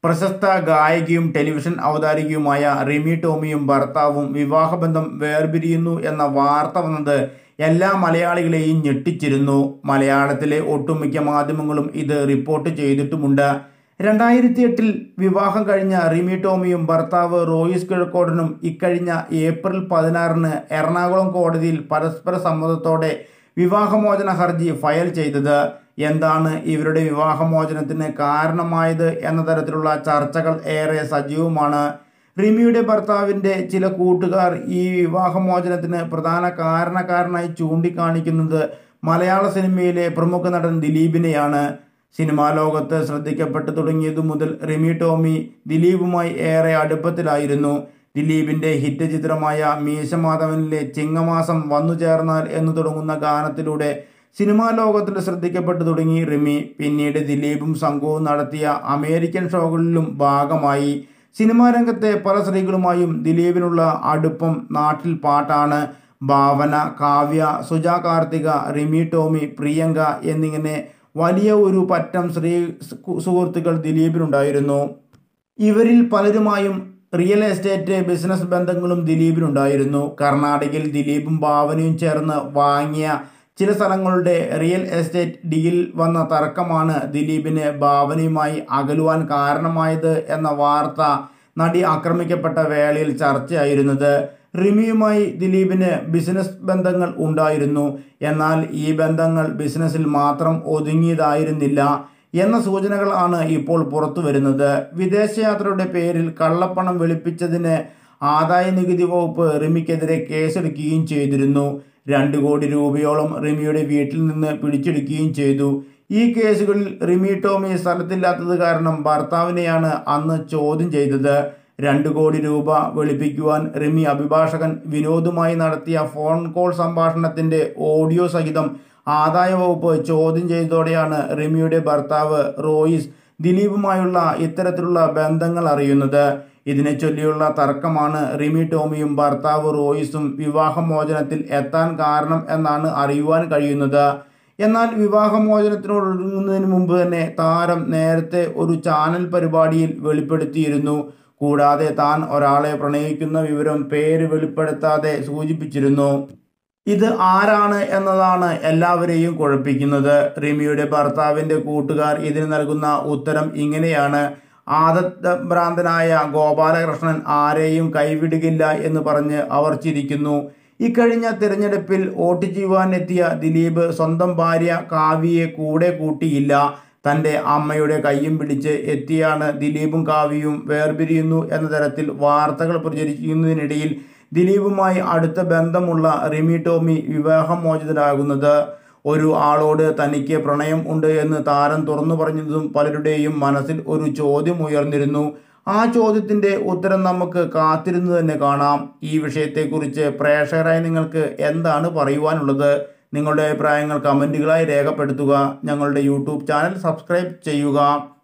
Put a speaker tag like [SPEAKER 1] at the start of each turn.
[SPEAKER 1] പ്രശസ്ത ഗായികയും ടെലിവിഷൻ അവതാരികയുമായ റിമി ടോമിയും ഭർത്താവും വിവാഹബന്ധം വേർപിരിയുന്നു എന്ന വാർത്ത വന്നത് എല്ലാ മലയാളികളെയും ഞെട്ടിച്ചിരുന്നു മലയാളത്തിലെ ഒട്ടുമിക്ക മാധ്യമങ്ങളും ഇത് റിപ്പോർട്ട് ചെയ്തിട്ടുമുണ്ട് രണ്ടായിരത്തി എട്ടിൽ വിവാഹം കഴിഞ്ഞ റിമി ടോമിയും ഭർത്താവ് റോയിസ് കിഴക്കോടനും ഇക്കഴിഞ്ഞ ഏപ്രിൽ പതിനാറിന് എറണാകുളം കോടതിയിൽ പരസ്പര സമ്മതത്തോടെ വിവാഹമോചന ഹർജി ഫയൽ ചെയ്തത് എന്താണ് ഇവരുടെ വിവാഹമോചനത്തിന് കാരണമായത് എന്ന തരത്തിലുള്ള ചർച്ചകൾ ഏറെ സജീവമാണ് റിമിയുടെ ഭർത്താവിന്റെ ചില കൂട്ടുകാർ ഈ വിവാഹമോചനത്തിന് പ്രധാന കാരണക്കാരനായി ചൂണ്ടിക്കാണിക്കുന്നത് മലയാള സിനിമയിലെ പ്രമുഖ നടൻ ദിലീപിനെയാണ് സിനിമാ ലോകത്ത് ശ്രദ്ധിക്കപ്പെട്ടു തുടങ്ങിയതു മുതൽ റിമി ടോമി ദിലീപുമായി ഏറെ അടുപ്പത്തിലായിരുന്നു ദിലീപിന്റെ ഹിറ്റ് ചിത്രമായ മീശമാധവനിലെ ചിങ്ങമാസം വന്നു ചേർന്നാൽ എന്ന് തുടങ്ങുന്ന ഗാനത്തിലൂടെ സിനിമാ ലോകത്തിൽ ശ്രദ്ധിക്കപ്പെട്ടു തുടങ്ങി റിമി പിന്നീട് ദിലീപും സംഘവും നടത്തിയ അമേരിക്കൻ ഷോകളിലും ഭാഗമായി സിനിമാ രംഗത്തെ പല സ്ത്രീകളുമായും ദിലീപിനുള്ള അടുപ്പം നാട്ടിൽ പാട്ടാണ് ഭാവന കാവ്യ സുജ കാർത്തിക റിമി ടോമി പ്രിയങ്ക എന്നിങ്ങനെ വലിയ ഒരു പറ്റം സ്ത്രീ സുഹൃത്തുക്കൾ ദിലീപിനുണ്ടായിരുന്നു ഇവരിൽ പലരുമായും റിയൽ എസ്റ്റേറ്റ് ബിസിനസ് ബന്ധങ്ങളും ദിലീപിനുണ്ടായിരുന്നു കർണാടകയിൽ ദിലീപും ഭാവനയും ചേർന്ന് വാങ്ങിയ ചില സ്ഥലങ്ങളുടെ റിയൽ എസ്റ്റേറ്റ് ഡീൽ വന്ന തർക്കമാണ് ദിലീപിന് ഭാവനയുമായി അകലുവാൻ കാരണമായത് എന്ന വാർത്ത നടി ആക്രമിക്കപ്പെട്ട വേളയിൽ ചർച്ചയായിരുന്നത് റിമിയുമായി ദിലീപിന് ബിസിനസ് ബന്ധങ്ങൾ ഉണ്ടായിരുന്നു എന്നാൽ ഈ ബന്ധങ്ങൾ ബിസിനസ്സിൽ മാത്രം ഒതുങ്ങിയതായിരുന്നില്ല എന്ന സൂചനകളാണ് ഇപ്പോൾ പുറത്തു വരുന്നത് വിദേശയാത്രയുടെ പേരിൽ കള്ളപ്പണം വെളുപ്പിച്ചതിന് ആദായ നികുതി വകുപ്പ് റിമിക്കെതിരെ കേസെടുക്കുകയും ചെയ്തിരുന്നു രണ്ട് കോടി രൂപയോളം റിമിയുടെ വീട്ടിൽ നിന്ന് പിടിച്ചെടുക്കുകയും ചെയ്തു ഈ കേസുകളിൽ റിമി ടോമി സ്ഥലത്തില്ലാത്തത് കാരണം ഭർത്താവിനെയാണ് അന്ന് ചോദ്യം ചെയ്തത് രണ്ട് കോടി രൂപ വെളുപ്പിക്കുവാൻ റിമി അഭിഭാഷകൻ വിനോദുമായി നടത്തിയ ഫോൺ കോൾ സംഭാഷണത്തിന്റെ ഓഡിയോ സഹിതം ആദായ വകുപ്പ് ചോദ്യം ചെയ്തതോടെയാണ് റിമിയുടെ ഭർത്താവ് റോയിസ് ദിലീപുമായുള്ള ഇത്തരത്തിലുള്ള ബന്ധങ്ങൾ അറിയുന്നത് ഇതിനെ ചൊല്ലിയുള്ള തർക്കമാണ് റിമി ടോമിയും ഭർത്താവ് റോയിസും വിവാഹമോചനത്തിൽ എത്താൻ കാരണം എന്നാണ് അറിയുവാൻ കഴിയുന്നത് എന്നാൽ വിവാഹമോചനത്തിനൊടുങ്ങുന്നതിന് മുമ്പ് തന്നെ താരം നേരത്തെ ഒരു ചാനൽ പരിപാടിയിൽ വെളിപ്പെടുത്തിയിരുന്നു കൂടാതെ താൻ ഒരാളെ പ്രണയിക്കുന്ന വിവരം പേര് വെളിപ്പെടുത്താതെ സൂചിപ്പിച്ചിരുന്നു ഇത് ആരാണ് എന്നതാണ് എല്ലാവരെയും കുഴപ്പിക്കുന്നത് റിമിയുടെ ഭർത്താവിന്റെ കൂട്ടുകാർ ഇതിന് നൽകുന്ന ഉത്തരം ഇങ്ങനെയാണ് ആദത്ത ഭ്രാന്തനായ ഗോപാലകൃഷ്ണൻ ആരെയും കൈവിടുകില്ല എന്ന് പറഞ്ഞ് അവർ ചിരിക്കുന്നു ഇക്കഴിഞ്ഞ തിരഞ്ഞെടുപ്പിൽ വോട്ട് ചെയ്യുവാൻ എത്തിയ ദിലീപ് സ്വന്തം ഭാര്യ കാവ്യയെ കൂടെ കൂട്ടിയില്ല തൻ്റെ അമ്മയുടെ കയ്യും പിടിച്ച് എത്തിയാണ് ദിലീപും കാവ്യയും വേർപിരിയുന്നു എന്ന തരത്തിൽ വാർത്തകൾ പ്രചരിക്കുന്നതിനിടയിൽ ദിലീപുമായി അടുത്ത ബന്ധമുള്ള റിമി ടോമി വിവാഹമോചിതരാകുന്നത് ഒരു ആളോട് തനിക്ക് പ്രണയം ഉണ്ട് എന്ന് താരം തുറന്നു പറഞ്ഞതും പലരുടെയും മനസ്സിൽ ഒരു ചോദ്യം ഉയർന്നിരുന്നു ആ ചോദ്യത്തിന്റെ ഉത്തരം നമുക്ക് കാത്തിരുന്ന് തന്നെ കാണാം ഈ വിഷയത്തെക്കുറിച്ച് പ്രേക്ഷകരായി നിങ്ങൾക്ക് എന്താണ് പറയുവാനുള്ളത് നിങ്ങളുടെ അഭിപ്രായങ്ങൾ കമൻറ്റുകളായി രേഖപ്പെടുത്തുക ഞങ്ങളുടെ യൂട്യൂബ് ചാനൽ സബ്സ്ക്രൈബ് ചെയ്യുക